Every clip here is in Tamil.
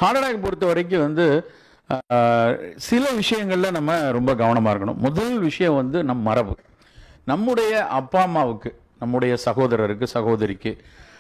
ஹார்ட் அட்டாக் பொறுத்த வரைக்கும் வந்து ஆஹ், சில விஷயங்கள்ல நம்ம ரொம்ப கவனமா இருக்கணும் முதல் விஷயம் வந்து நம் மரபு நம்முடைய அப்பா அம்மாவுக்கு நம்முடைய சகோதரருக்கு சகோதரிக்கு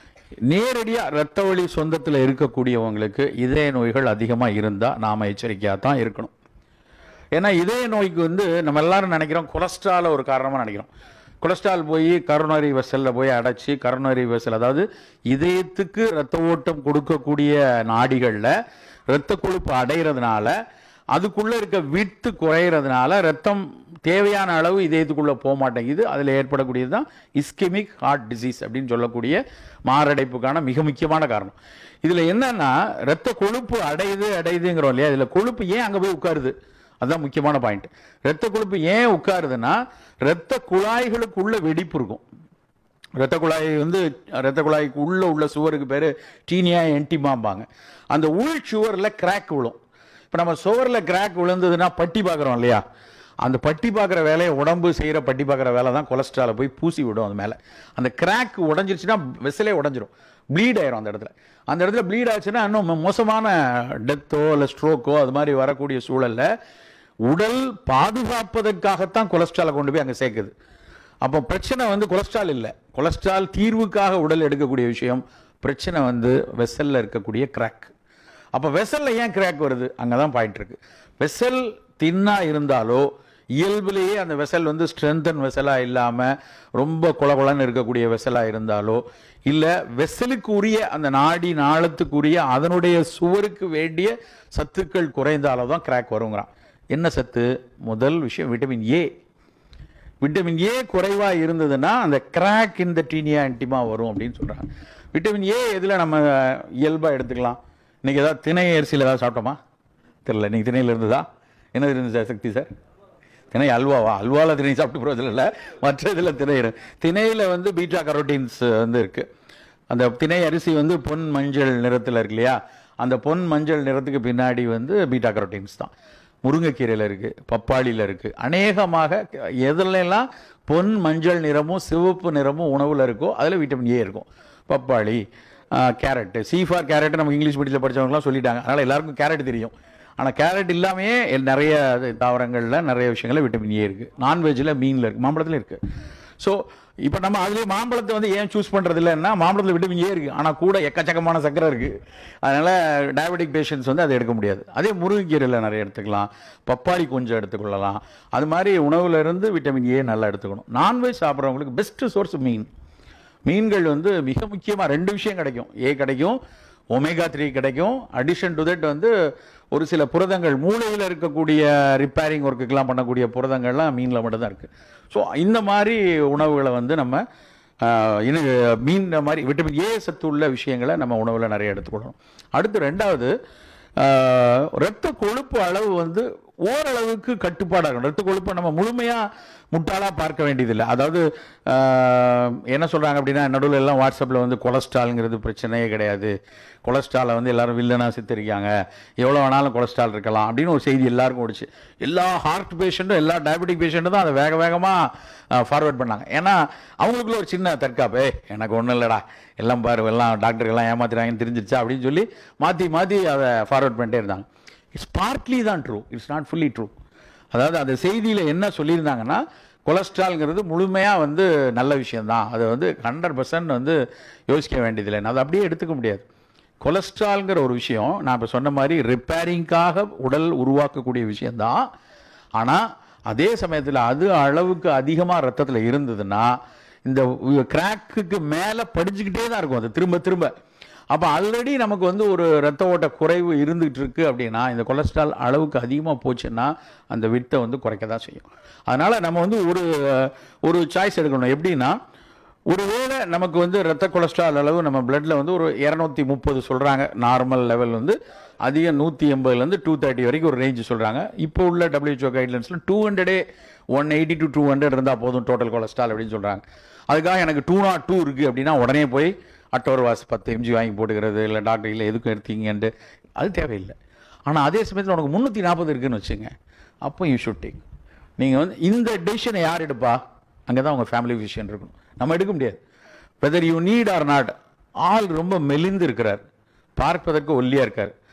நேரடியாக இரத்த வழி சொந்தத்தில் இருக்கக்கூடியவங்களுக்கு இதய நோய்கள் அதிகமாக இருந்தால் நாம் எச்சரிக்கையாக தான் இருக்கணும் ஏன்னா இதய நோய்க்கு வந்து நம்ம எல்லாரும் நினைக்கிறோம் கொலஸ்ட்ரால ஒரு காரணமாக நினைக்கிறோம் கொலஸ்ட்ரால் போய் கரோனரி வெசலில் போய் அடைச்சி கரோனரி வெசல் அதாவது இதயத்துக்கு இரத்த ஓட்டம் கொடுக்கக்கூடிய நாடிகளில் இரத்த கொழுப்பு அடைகிறதுனால அதுக்குள்ளே இருக்க விட்டு குறையிறதுனால ரத்தம் தேவையான அளவு இதயத்துக்குள்ளே போக மாட்டேங்குது அதில் ஏற்படக்கூடியது தான் இஸ்கெமிக் ஹார்ட் டிசீஸ் அப்படின்னு சொல்லக்கூடிய மாரடைப்புக்கான மிக முக்கியமான காரணம் இதில் என்னன்னா இரத்த கொழுப்பு அடையுது அடையுதுங்கிறோம் இல்லையா இதில் கொழுப்பு ஏன் அங்கே போய் உட்காருது அதுதான் முக்கியமான பாயிண்ட் இரத்த கொழுப்பு ஏன் உட்காருதுன்னா இரத்த குழாய்களுக்குள்ள வெடிப்பு இருக்கும் இரத்த குழாய் வந்து இரத்த குழாய்க்கு உள்ள உள்ள சுவருக்கு பேர் டீனியா என்டிமாம்பாங்க அந்த உள் சுவரில் கிராக் விழும் இப்போ நம்ம சுவரில் கிராக் விழுந்ததுன்னா பட்டி பார்க்குறோம் இல்லையா அந்த பட்டி பார்க்குற வேலையை உடம்பு செய்கிற பட்டி பார்க்குற வேலை தான் கொலஸ்ட்ராலை போய் பூசி விடும் அது மேலே அந்த கிராக் உடஞ்சிருச்சுன்னா வெசலே உடஞ்சிரும் ப்ளீட் ஆயிரும் அந்த இடத்துல அந்த இடத்துல ப்ளீட் ஆச்சுன்னா இன்னும் மோ- மோசமான டெத்தோ இல்லை ஸ்ட்ரோக்கோ அது மாதிரி வரக்கூடிய சூழல்ல உடல் பாதுகாப்பதற்காகத்தான் கொலஸ்ட்ராலை கொண்டு போய் அங்கே சேர்க்குது அப்போ பிரச்சனை வந்து கொலஸ்ட்ரால் இல்லை கொலஸ்ட்ரால் தீர்வுக்காக உடல் எடுக்கக்கூடிய விஷயம் பிரச்சனை வந்து வெசல்ல இருக்கக்கூடிய கிராக் அப்போ வெசல்ல ஏன் கிராக் வருது அங்கே தான் பாயிண்ட் இருக்கு வெசல் தின்னா இருந்தாலோ இயல்பிலேயே அந்த வெசல் வந்து ஸ்ட்ரென்தன் வெசலா இல்லாம ரொம்ப கொலகொலன்னு இருக்கக்கூடிய வெசலா இருந்தாலோ இல்ல வெசலுக்கு உரிய அந்த நாடி நாளத்துக்குரிய அதனுடைய சுவருக்கு வேண்டிய சத்துக்கள் குறைந்தாலோ தான் கிராக் வருங்கிறான் என்ன சத்து முதல் விஷயம் விட்டமின் ஏ விட்டமின் ஏ குறைவா இருந்ததுன்னா அந்த கிராக் இந்த டீனியா ஆன்டிமா வரும் அப்படின்னு சொல்றாங்க விட்டமின் ஏ எதுல நம்ம இயல்பா எடுத்துக்கலாம் இன்னைக்கு ஏதாவது திணை அரிசியில் ஏதாவது சாப்பிட்டோமா தெரியல இன்னைக்கு திணையில் இருந்ததா என்ன இருந்துச்சு சார் சக்தி சார் திணை அல்வாவா அல்வாவில் திணை சாப்பிட்டு போகிறது இல்லை மற்ற இதில் திணை இருக்கு. திணையில வந்து பீட்டா கரோட்டீன்ஸ் வந்து இருக்கு அந்த திணை அரிசி வந்து பொன் மஞ்சள் நிறத்தில் இருக்கு இல்லையா அந்த பொன் மஞ்சள் நிறத்துக்கு பின்னாடி வந்து பீட்டா கரோட்டீன்ஸ் தான் முருங்கைக்கீரையில் இருக்கு பப்பாளியில் இருக்கு அநேகமாக எதுலெல்லாம் பொன் மஞ்சள் நிறமும் சிவப்பு நிறமும் உணவில் இருக்கோ அதில் விட்டமின் ஏ இருக்கும் பப்பாளி கேரட்டு சீஃபார் கேரட் நமக்கு இங்கிலீஷ் மீடியத்தில் படிச்சவங்கலாம் சொல்லிட்டாங்க அதனால் எல்லாருக்கும் கேரட் தெரியும் ஆனால் கேரட் இல்லாமையே எல்- நிறைய தாவரங்களில் நிறைய விஷயங்களில் விட்டமின் ஏ இருக்குது நான்வெஜ்ஜில் மீனில் இருக்குது மாம்பழத்தில் இருக்குது ஸோ இப்போ நம்ம அதுலேயே மாம்பழத்தை வந்து ஏன் சூஸ் பண்ணுறது இல்லைன்னா மாம்பழத்தில் விட்டமின் ஏ இருக்குது ஆனால் கூட எக்கச்சக்கமான சக்கரை இருக்குது அதனால் டயபெட்டிக் பேஷண்ட்ஸ் வந்து அதை எடுக்க முடியாது அதே முருங்கைக்கீரையில் நிறைய எடுத்துக்கலாம் பப்பாளி கொஞ்சம் எடுத்துக்கொள்ளலாம் அது மாதிரி உணவுல இருந்து விட்டமின் ஏ நல்லா எடுத்துக்கணும் நான்வெஜ் சாப்பிட்றவங்களுக்கு பெஸ்ட் சோர்ஸ் மீன் மீன்கள் வந்து மிக முக்கியமாக ரெண்டு விஷயம் கிடைக்கும் ஏ கிடைக்கும் ஒமேகா த்ரீ கிடைக்கும் அடிஷன் டு தட் வந்து ஒரு சில புரதங்கள் மூளையில் இருக்கக்கூடிய ரிப்பேரிங் ஒர்க்குக்கெல்லாம் பண்ணக்கூடிய புரதங்கள்லாம் மீனில் மட்டும்தான் இருக்குது ஸோ இந்த மாதிரி உணவுகளை வந்து நம்ம ஆஹ், இது மீன் மாதிரி விட்டமின் ஏ சத்து உள்ள விஷயங்களை நம்ம உணவில் நிறைய எடுத்துக்கொள்ளணும் அடுத்து ரெண்டாவது ஆஹ், இரத்த கொழுப்பு அளவு வந்து ஓரளவுக்கு கட்டுப்பாடாக இருக்கணும் இரத்த கொழுப்பை நம்ம முழுமையாக முட்டாளாக பார்க்க வேண்டியதில்லை அதாவது ஆஹ், என்ன சொல்கிறாங்க அப்படின்னா நடுவில் எல்லாம் வாட்ஸ்அப்பில் வந்து கொலஸ்ட்ரால்ங்கிறது பிரச்சனையே கிடையாது கொலஸ்ட்ராலை வந்து எல்லாரும் வில்லனா சித்தரிக்காங்க எவ்வளோ வேணாலும் கொலஸ்ட்ரால் இருக்கலாம் அப்படின்னு ஒரு செய்தி எல்லாருக்கும் ஓடிச்சு எல்லா ஹார்ட் பேஷண்ட்டும் எல்லா டயபெட்டிக் பேஷண்ட்டும் தான் அதை வேக வேகமாக ஃபார்வர்ட் பண்ணாங்க ஏன்னா அவங்களுக்குள்ள ஒரு சின்ன தற்காப்பு "ஏய், எனக்கு ஒன்றும் இல்லைடா எல்லாம் பாரு எல்லாம் டாக்டர்கள்லாம் ஏமாத்துறாங்கன்னு தெரிஞ்சிருச்சா அப்படின்னு சொல்லி மாற்றி மாற்றி அதை ஃபார்வர்ட் பண்ணிட்டே இருந்தாங்க இட்ஸ் பார்ட்லி தான் true it's not fully true அதாவது அந்த செய்தியில் என்ன சொல்லியிருந்தாங்கன்னா கொலஸ்ட்ரால்ங்கிறது முழுமையாக வந்து நல்ல விஷயம்தான் அதை வந்து ஹண்ட்ரட் பர்சன்ட் வந்து யோசிக்க வேண்டியதில்லை அதை அப்படியே எடுத்துக்க முடியாது கொலஸ்ட்ரால்ங்கிற ஒரு விஷயம் நான் இப்போ சொன்ன மாதிரி ரிப்பேரிங்காக உடல் உருவாக்கக்கூடிய விஷயம்தான் ஆனால் அதே சமயத்தில் அது அளவுக்கு அதிகமாக ரத்தத்தில் இருந்ததுன்னா இந்த கிராக்குக்கு மேலே படிச்சுக்கிட்டே தான் இருக்கும் அது திரும்ப திரும்ப அப்போ ஆல்ரெடி நமக்கு வந்து ஒரு ரத்த ஓட்ட குறைவு இருந்துகிட்டு இருக்கு அப்படின்னா இந்த கொலஸ்ட்ரால் அளவுக்கு அதிகமாக போச்சுன்னா அந்த வித்தை வந்து குறைக்க தான் செய்யும் அதனால நம்ம வந்து ஒரு ஒரு சாய்ஸ் எடுக்கணும் எப்படின்னா ஒருவேளை நமக்கு வந்து ரத்த கொலஸ்ட்ரால் அளவு நம்ம பிளட்ல வந்து ஒரு இரநூத்தி முப்பது சொல்றாங்க நார்மல் லெவல் வந்து அதிக நூற்றி எண்பதுலேருந்து டூ தேர்ட்டி வரைக்கும் ஒரு ரேஞ்ச் சொல்றாங்க இப்போ உள்ள WHO கைட்லைன்ஸில் டூ ஹண்ட்ரடே one eighty to two hundred இருந்தால் போதும் டோட்டல் கொலஸ்ட்ரால் அப்படின்னு சொல்றாங்க அதுக்காக எனக்கு டூ நாட் டூ இருக்குது அப்படின்னா உடனே போய் அட்டோர் வாஸ் பத்து எம்ஜி வாங்கி போட்டுக்கிறது இல்லை டாக்டர் இல்லை எதுக்கும் எடுத்தீங்கன்ட்டு அது தேவையில்லை ஆனால் அதே சமயத்தில் உனக்கு முந்நூற்றி நாற்பது இருக்குன்னு வச்சுங்க அப்போ யூ ஷுட் டேக் நீங்கள் வந்து இந்த டெசிஷனை யார் எடுப்பா அங்கே தான் உங்கள் ஃபேமிலி விஷயம் இருக்கணும் நம்ம எடுக்க முடியாது whether you need or not ஆள் ரொம்ப மெலிந்து இருக்கிறார் பார்ப்பதற்கு ஒல்லியாக இருக்கார்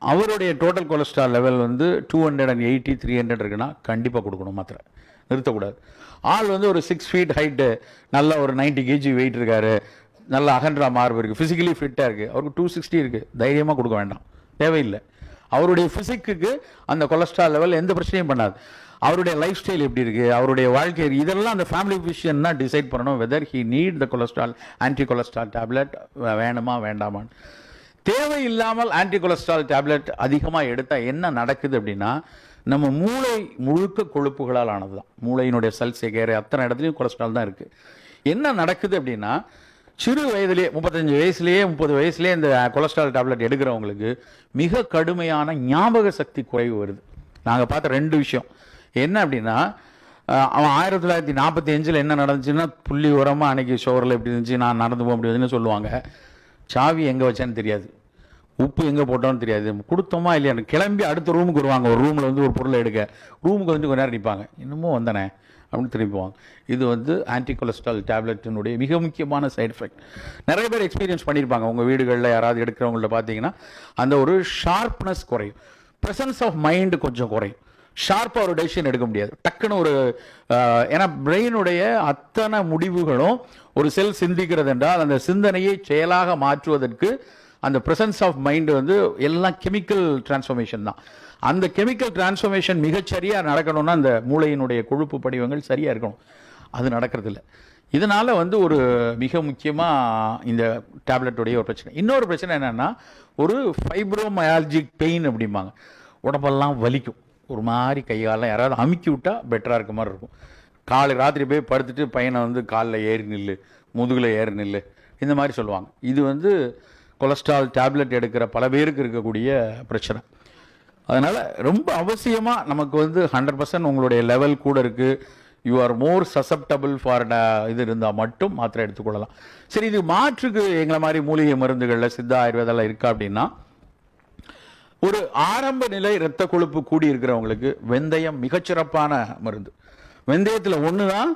அவருடைய டோட்டல் கொலஸ்ட்ரால் லெவல் வந்து two hundred and eighty three hundred இருக்குன்னா கண்டிப்பாக கொடுக்கணும் மாத்திரை நிறுத்தக்கூடாது ஆள் வந்து ஒரு சிக்ஸ் ஃபீட் ஹைட்டு நல்ல ஒரு 90 கேஜி வெயிட் இருக்காரு நல்ல அகன்றா மார்பு இருக்குது ஃபிசிக்கலி ஃபிட்டாக இருக்குது அவருக்கு டூ சிக்ஸ்டி இருக்குது தைரியமாக கொடுக்க வேண்டாம் தேவையில்லை அவருடைய ஃபிசிக்குக்கு அந்த கொலஸ்ட்ரால் லெவல் எந்த பிரச்சனையும் பண்ணாது அவருடைய லைஃப் ஸ்டைல் எப்படி இருக்குது அவருடைய வாழ்க்கை இதெல்லாம் அந்த ஃபேமிலி விஷயம் தான் டிசைட் பண்ணணும் whether he need the cholesterol anti cholesterol tablet வேணுமா வேண்டாமான்னு தேவையில்லாமல் ஆன்டி கொலஸ்ட்ரால் டேப்லெட் அதிகமாக எடுத்தால் என்ன நடக்குது அப்படின்னா நம்ம மூளை முழுக்க கொழுப்புகளால் ஆனது தான் மூளையினுடைய செல் சேகரை அத்தனை இடத்துலையும் கொலஸ்ட்ரால் தான் இருக்குது என்ன நடக்குது அப்படின்னா சிறு வயதிலேயே முப்பத்தஞ்சு வயசுலேயே முப்பது வயசுலேயே இந்த கொலஸ்ட்ரால் டேப்லெட் எடுக்கிறவங்களுக்கு மிக கடுமையான ஞாபக சக்தி குறைவு வருது நாங்கள் பார்த்த ரெண்டு விஷயம் என்ன அப்படின்னா அஹ், அவன் ஆயிரத்தி தொள்ளாயிரத்தி நாற்பத்தி அஞ்சில் என்ன நடந்துச்சுன்னா புள்ளி உரமாக அன்னைக்கு ஷோரில் எப்படி இருந்துச்சு நான் நடந்து போக முடியாதுன்னு சொல்லுவாங்க சாவி எங்கே வச்சேன்னு தெரியாது உப்பு எங்கே போட்டோன்னு தெரியாது கொடுத்தோமா இல்லையா கிளம்பி அடுத்த ரூமுக்கு வருவாங்க ஒரு ரூமில் வந்து ஒரு பொருளை எடுக்க ரூமுக்கு வந்து கொஞ்ச நேரம் நிற்பாங்க இன்னமும் வந்தனே அப்படின்னு திரும்பி போவாங்க இது வந்து ஆன்டி கொலஸ்ட்ரால் டேப்லெட்டினுடைய மிக முக்கியமான சைடு எஃபெக்ட் நிறைய பேர் எக்ஸ்பீரியன்ஸ் பண்ணியிருப்பாங்க உங்கள் வீடுகளில் யாராவது எடுக்கிறவங்கள்ட்ட பார்த்தீங்கன்னா அந்த ஒரு ஷார்ப்னஸ் குறையும் ப்ரெசன்ஸ் ஆஃப் மைண்டு கொஞ்சம் குறையும் ஷார்ப்பாக ஒரு டெசிஷன் எடுக்க முடியாது டக்குன்னு ஒரு ஆஹ், ஏன்னா பிரெயினுடைய அத்தனை முடிவுகளும் ஒரு செல் சிந்திக்கிறது என்றால் அந்த சிந்தனையை செயலாக மாற்றுவதற்கு அந்த பிரசன்ஸ் ஆஃப் மைண்ட் வந்து எல்லாம் கெமிக்கல் டிரான்ஸ்ஃபர்மேஷன் தான் அந்த கெமிக்கல் டிரான்ஸ்ஃபர்மேஷன் மிகச்சரியாக நடக்கணும்னா அந்த மூளையினுடைய கொழுப்பு படிவங்கள் சரியாக இருக்கணும் அது நடக்கிறதில்ல இதனால வந்து ஒரு மிக முக்கியமாக இந்த டேப்லெட்டுடைய ஒரு பிரச்சனை இன்னொரு பிரச்சனை என்னன்னா ஒரு ஃபைப்ரோமயாலஜிக் பெயின் அப்படிம்பாங்க உடம்பெல்லாம் வலிக்கும் ஒரு மாதிரி கைகாலெலாம் யாராவது அமுக்கி விட்டா பெட்டராக இருக்க மாதிரி இருக்கும் காலை ராத்திரி போய் படுத்துட்டு பையனை வந்து காலில் ஏறி நில்லு முதுகில் ஏறி நில்லு இந்த மாதிரி சொல்லுவாங்க இது வந்து கொலஸ்ட்ரால் டேப்லெட் எடுக்கிற பல பேருக்கு இருக்கக்கூடிய பிரச்சனை அதனால் ரொம்ப அவசியமாக நமக்கு வந்து ஹண்ட்ரட் பர்சன்ட் உங்களுடைய லெவல் கூட இருக்குது you are more susceptible for இது இருந்தால் மட்டும் மாத்திரை எடுத்துக்கொள்ளலாம் சரி இது மாற்றுக்கு எங்களை மாதிரி மூலிகை மருந்துகளில் சித்தா ஆயுர்வேதெல்லாம் இருக்கா அப்படின்னா ஒரு ஆரம்ப நிலை இரத்த கொழுப்பு கூடி இருக்கிறவங்களுக்கு வெந்தயம் மிகச்சிறப்பான மருந்து வெந்தயத்தில் ஒன்று தான்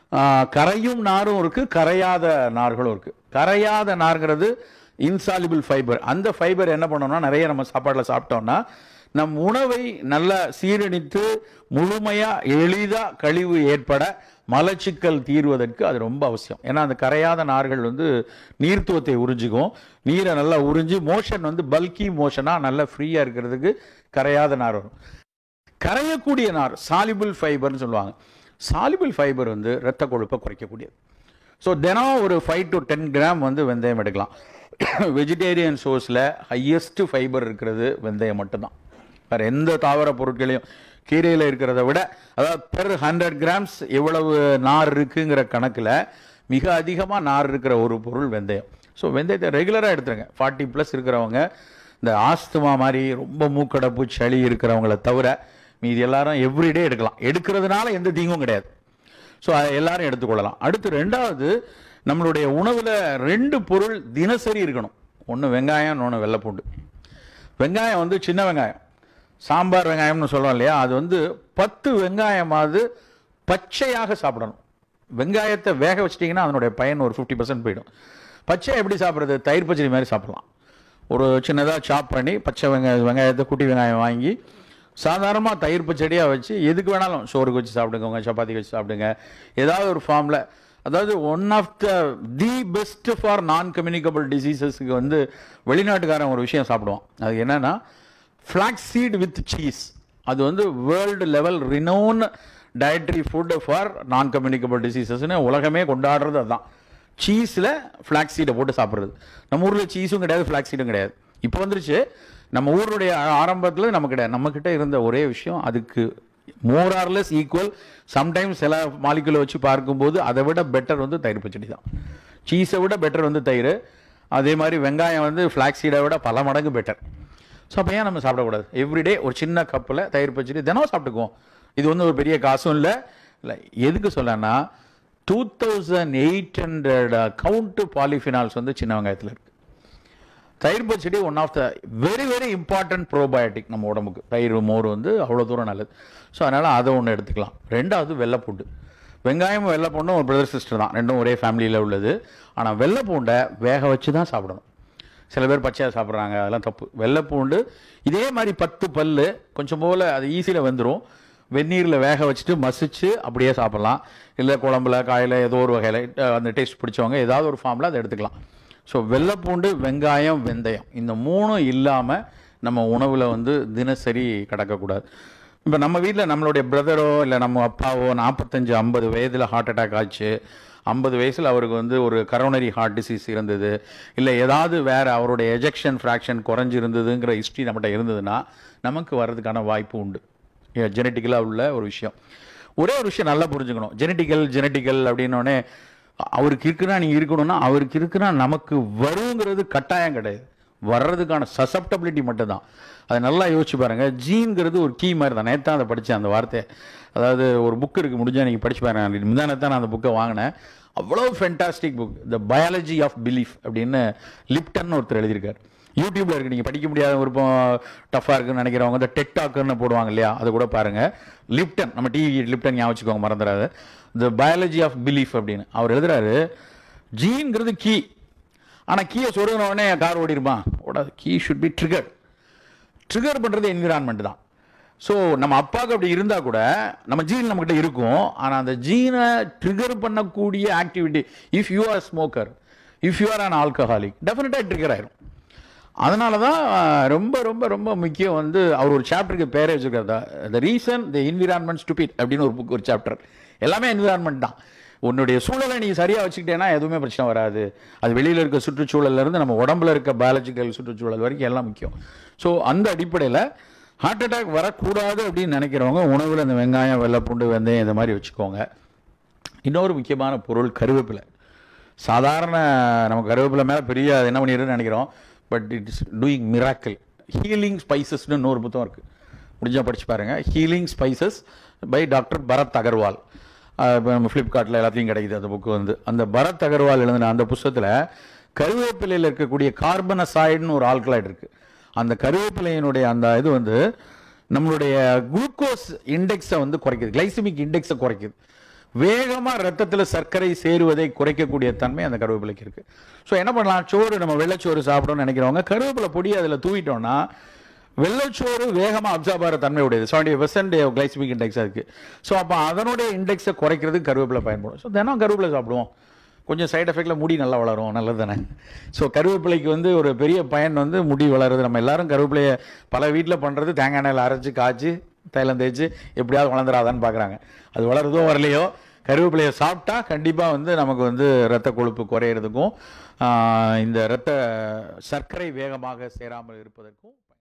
கரையும் நாரும் இருக்கு கரையாத நார்களும் இருக்கு கரையாத நார்ங்கிறது இன்சாலிபிள் ஃபைபர் அந்த ஃபைபர் என்ன பண்ணோம்னா நிறைய நம்ம சாப்பாட்டில் சாப்பிட்டோம்னா நம் உணவை நல்லா சீரணித்து முழுமையா எளிதா கழிவு ஏற்பட மலச்சிக்கல் தீர்வதற்கு அது ரொம்ப அவசியம் ஏன்னா அந்த கரையாத நார்கள் வந்து நீர்த்துவத்தை உறிஞ்சிக்கும் நீரை நல்லா உறிஞ்சி மோஷன் வந்து பல்கி மோஷனா நல்லா ஃப்ரீயா இருக்கிறதுக்கு கரையாத நார் வரும் கரையக்கூடிய நார் சாலிபிள் ஃபைபர்னு சொல்லுவாங்க சாலிபிள் ஃபைபர் வந்து இரத்த கொழுப்பை குறைக்கக்கூடியது ஸோ தினம் ஒரு ஃபைவ் டு டென் கிராம் வந்து வெந்தயம் எடுக்கலாம் வெஜிடேரியன் சோர்ஸில் ஹையஸ்ட் ஃபைபர் இருக்கிறது வெந்தயம் மட்டும்தான் வேறு எந்த தாவர பொருட்களையும் கீரையில் இருக்கிறத விட அதாவது பெர் ஹண்ட்ரட் கிராம்ஸ் எவ்வளவு நார் இருக்குங்கிற கணக்கில் மிக அதிகமாக நார் இருக்கிற ஒரு பொருள் வெந்தயம் ஸோ வெந்தயத்தை ரெகுலராக எடுத்துருங்க ஃபார்ட்டி ப்ளஸ் இருக்கிறவங்க இந்த ஆஸ்துமா மாதிரி ரொம்ப மூக்கடைப்பு சளி இருக்கிறவங்கள தவிர மீதி எல்லாரும் எவ்ரிடே எடுக்கலாம் எடுக்கிறதுனால எந்த தீங்கும் கிடையாது ஸோ எல்லாரும் எடுத்துக்கொள்ளலாம் அடுத்து ரெண்டாவது நம்மளுடைய உணவில் ரெண்டு பொருள் தினசரி இருக்கணும் ஒன்று வெங்காயம் இன்னொன்று வெள்ளைப்பூண்டு வெங்காயம் வந்து சின்ன வெங்காயம் சாம்பார் வெங்காயம்னு சொல்றோம் இல்லையா அது வந்து பத்து வெங்காயமாவது பச்சையாக சாப்பிடணும் வெங்காயத்தை வேக வச்சிட்டிங்கன்னா அதனுடைய பயன் ஒரு ஃபிஃப்டி பர்சன்ட் போயிடும் பச்சை எப்படி சாப்பிட்றது தயிர் பச்சடி மாதிரி சாப்பிடலாம் ஒரு சின்னதாக சாப் பண்ணி பச்சை வெங்காய வெங்காயத்தை குட்டி வெங்காயம் வாங்கி சாதாரணமாக தயிர் பச்சடியாக வச்சு எதுக்கு வேணாலும் சோறுக்கு வச்சு சாப்பிடுங்க சப்பாத்திக்கு வச்சு சாப்பிடுங்க ஏதாவது ஒரு ஃபார்மில் அதாவது one of the the best for non communicable டிசீசஸ்க்கு வந்து வெளிநாட்டுக்காரன் ஒரு விஷயம் சாப்பிடுவான் அது என்னன்னா ஃப்ளாக்ஸ் சீட் வித் சீஸ் அது வந்து world level renowned dietary food for non communicable டிசீசஸ்னு உலகமே கொண்டாடுறது அதுதான் சீஸில் ஃப்ளாக்ஸ் சீடை போட்டு சாப்பிட்றது நம்ம ஊரில் சீஸும் கிடையாது ஃப்ளாக்ஸ் சீடும் கிடையாது இப்போ வந்துருச்சு நம்ம ஊருடைய ஆரம்பத்தில் நம்ம கிடையாது நம்மக்கிட்ட இருந்த ஒரே விஷயம் அதுக்கு மோர் ஆர்லெஸ் ஈக்குவல் சம்டைம்ஸ் சில மாலிகுலை வச்சு பார்க்கும்போது அதை விட பெட்டர் வந்து தயிர் பச்சடி தான் சீஸை விட பெட்டர் வந்து தயிர் அதே மாதிரி வெங்காயம் வந்து ஃப்ளாக்ஸ் சீடை விட பல மடங்கு பெட்டர் ஸோ அப்போ ஏன் நம்ம சாப்பிடக்கூடாது எவ்ரிடே ஒரு சின்ன கப்பில் தயிர் பச்சடி தினம் சாப்பிட்டுக்குவோம் இது வந்து ஒரு பெரிய காசும் இல்லை இல்லை எதுக்கு சொல்லனா two thousand eight hundred count polyphenols வந்து சின்ன வெங்காயத்தில் இருக்குது தயிர் பச்சடி one of the very very important probiotic நம்ம உடம்புக்கு தயிர் மோர் வந்து அவ்வளோ தூரம் நல்லது ஸோ அதனால் அதை ஒன்று எடுத்துக்கலாம் ரெண்டாவது வெள்ளைப்பூண்டு வெங்காயம் வெள்ளைப்பூண்டும் ஒரு பிரதர் சிஸ்டர் தான் ரெண்டும் ஒரே ஃபேமிலியில் உள்ளது ஆனால் வெள்ளைப்பூண்டை வேக வச்சு தான் சாப்பிடணும் சில பேர் பச்சையாக சாப்பிட்றாங்க அதெல்லாம் தப்பு வெள்ளைப்பூண்டு இதே மாதிரி பத்து பல்லு கொஞ்சம் போல் அது ஈஸியில் வந்துடும் வெந்நீரில் வேக வச்சுட்டு மசிச்சு அப்படியே சாப்பிட்லாம் இல்லை குழம்புல காயில் ஏதோ ஒரு வகையில் அந்த டேஸ்ட் பிடிச்சவங்க ஏதாவது ஒரு ஃபார்மில் அதை எடுத்துக்கலாம் ஸோ வெள்ளைப்பூண்டு வெங்காயம் வெந்தயம் இந்த மூணும் இல்லாமல் நம்ம உணவில் வந்து தினசரி கடக்கக்கூடாது இப்போ நம்ம வீட்டில் நம்மளுடைய பிரதரோ இல்லை நம்ம அப்பாவோ நாற்பத்தஞ்சு ஐம்பது வயதில் ஹார்ட் அட்டாக் ஆச்சு ஐம்பது வயசில் அவருக்கு வந்து ஒரு கரோனரி ஹார்ட் டிசீஸ் இருந்தது இல்லை ஏதாவது வேறு அவருடைய எஜெக்ஷன் ஃப்ராக்ஷன் குறைஞ்சி இருந்ததுங்கிற ஹிஸ்ட்ரி நம்மகிட்ட இருந்ததுன்னா நமக்கு வர்றதுக்கான வாய்ப்பு உண்டு ஜெனட்டிக்கலாக உள்ள ஒரு விஷயம் ஒரே ஒரு விஷயம் நல்லா புரிஞ்சுக்கணும் ஜெனட்டிக்கல் ஜெனட்டிக்கல் அப்படின்னோடனே அவருக்கு இருக்குன்னா நீங்கள் இருக்கணும்னா அவருக்கு இருக்குன்னா நமக்கு வருங்கிறது கட்டாயம் கிடையாது வர்றதுக்கான சசப்டபிலிட்டி மட்டும்தான் அதை நல்லா யோசிச்சு பாருங்க ஜீன்கிறது ஒரு கீ மாதிரி தான் நேத்தான் அதை படித்தேன் அந்த வார்த்தை அதாவது ஒரு புக் இருக்குது முடிஞ்சால் நீங்கள் படிச்சு பாருங்க முந்தானத்தான் நான் அந்த புக்கை வாங்கினேன் அவ்வளோ fantastic book the biology of belief அப்படின்னு லிப்டன் ஒருத்தர் எழுதியிருக்கார் யூடியூப்ல இருக்கு நீங்கள் படிக்க முடியாத விருப்பம் டஃப்பாக இருக்குன்னு நினைக்கிறவங்க இந்த டெக்டாக்குன்னு போடுவாங்க இல்லையா அதை கூட பாருங்க லிப்டன் நம்ம டிவி லிப்டன் ஞாபகம் வச்சுக்கோங்க மறந்துடாது த பயாலஜி ஆஃப் பிலீஃப் அப்படின்னு அவர் எழுதுறாரு ஜீன்கிறது கீ ஆனால் கீயை சொருகின உடனே கார் ஓடிருமா ஓடாது key should be trigger trigger பண்ணுறது என்விரான்மெண்ட் தான் ஸோ நம்ம அப்பாவுக்கு அப்படி இருந்தால் கூட நம்ம ஜீன் நம்மகிட்ட இருக்கும் ஆனால் அந்த ஜீனை ட்ரிகர் பண்ணக்கூடிய activity if you are smoker if you are an alcoholic டெஃபினட்டாக ட்ரிகர் ஆயிரும் அதனால தான் ரொம்ப ரொம்ப ரொம்ப முக்கியம் வந்து அவர் ஒரு சாப்டருக்கு பேரே வச்சுருக்காரு the reason the environment stupid அப்படின்னு ஒரு புக் ஒரு சாப்டர் எல்லாமே என்விரான்மெண்ட் தான் உன்னுடைய சூழலை நீ சரியாக வச்சுக்கிட்டேன்னா எதுவுமே பிரச்சனை வராது அது வெளியில் இருக்க சுற்றுச்சூழல்ல இருந்து நம்ம உடம்புல இருக்க பயாலஜிக்கல் சுற்றுச்சூழல் வரைக்கும் எல்லாம் முக்கியம் ஸோ அந்த அடிப்படையில் ஹார்ட் அட்டாக் வரக்கூடாது அப்படின்னு நினைக்கிறவங்க உணவில் இந்த வெங்காயம் வெள்ளைப்பூண்டு வெந்தயம் இந்த மாதிரி வச்சுக்கோங்க இன்னொரு முக்கியமான பொருள் கருவேப்பிலை சாதாரண நம்ம கருவேப்பிலை மேலே பெரிய அது என்ன பண்ணிடுன்னு நினைக்கிறோம் but it is doing miracle healing ஸ்பைசஸ்னு இன்னொரு புத்தகம் இருக்குது முடிஞ்சால் படிச்சு பாருங்கள் healing spices by doctor Bharat Agarwal இப்போ நம்ம ஃப்ளிப்கார்ட்டில் எல்லாத்தையும் கிடைக்குது அந்த புக்கு வந்து அந்த பரத் அகர்வால் எழுதின அந்த புஸ்தகத்தில் கருவேப்பிலையில் இருக்கக்கூடிய கார்பனசாய்டுன்னு ஒரு ஆல்கலாய்டு இருக்குது அந்த கருவேப்பிலையினுடைய அந்த இது வந்து நம்மளுடைய குளுக்கோஸ் இண்டெக்ஸை வந்து குறைக்குது கிளைசிமிக் இண்டெக்ஸை குறைக்குது வேகமாக ரத்தத்தில் சர்க்கரை சேருவதை குறைக்கக்கூடிய தன்மை அந்த கருவேப்பிலைக்கு இருக்குது ஸோ என்ன பண்ணலாம் சோறு நம்ம வெள்ளைச்சோறு சாப்பிடணும்னு நினைக்கிறவங்க கருவேப்பிலை பொடி அதில் தூவிட்டோம்னா வெள்ளைச்சோறு வேகமாக அப்சார்ப் ஆகிற தன்மை உடையது செவன்டி பெர்சன்ட் கிளைசிமிக் இண்டெக்ஸாக இருக்குது ஸோ அப்போ அதனுடைய இண்டெக்ஸை குறைக்கிறதுக்கு கருவேப்பிலை பயன்படும் ஸோ தினம் கருவேப்பிலை சாப்பிடுவோம் கொஞ்சம் சைடு எஃபெக்டில் முடி நல்லா வளரும் நல்லது தானே ஸோ கருவேப்பிலைக்கு வந்து ஒரு பெரிய பயன் வந்து முடி வளருது நம்ம எல்லாரும் கருவேப்பிலையை பல வீட்டில் பண்ணுறது தேங்காய் எண்ணெயில் அரைச்சி காய்ச்சி தைலம் தேய்ச்சி எப்படியாவது வளர்ந்துடாதான்னு பார்க்குறாங்க அது வளருதோ வரலையோ கருவேப்பிலையை சாப்பிட்டா கண்டிப்பாக வந்து நமக்கு வந்து இரத்த கொழுப்பு குறையிறதுக்கும் ஆஹ், இந்த இரத்த சர்க்கரை வேகமாக சேராமல் இருப்பதற்கும்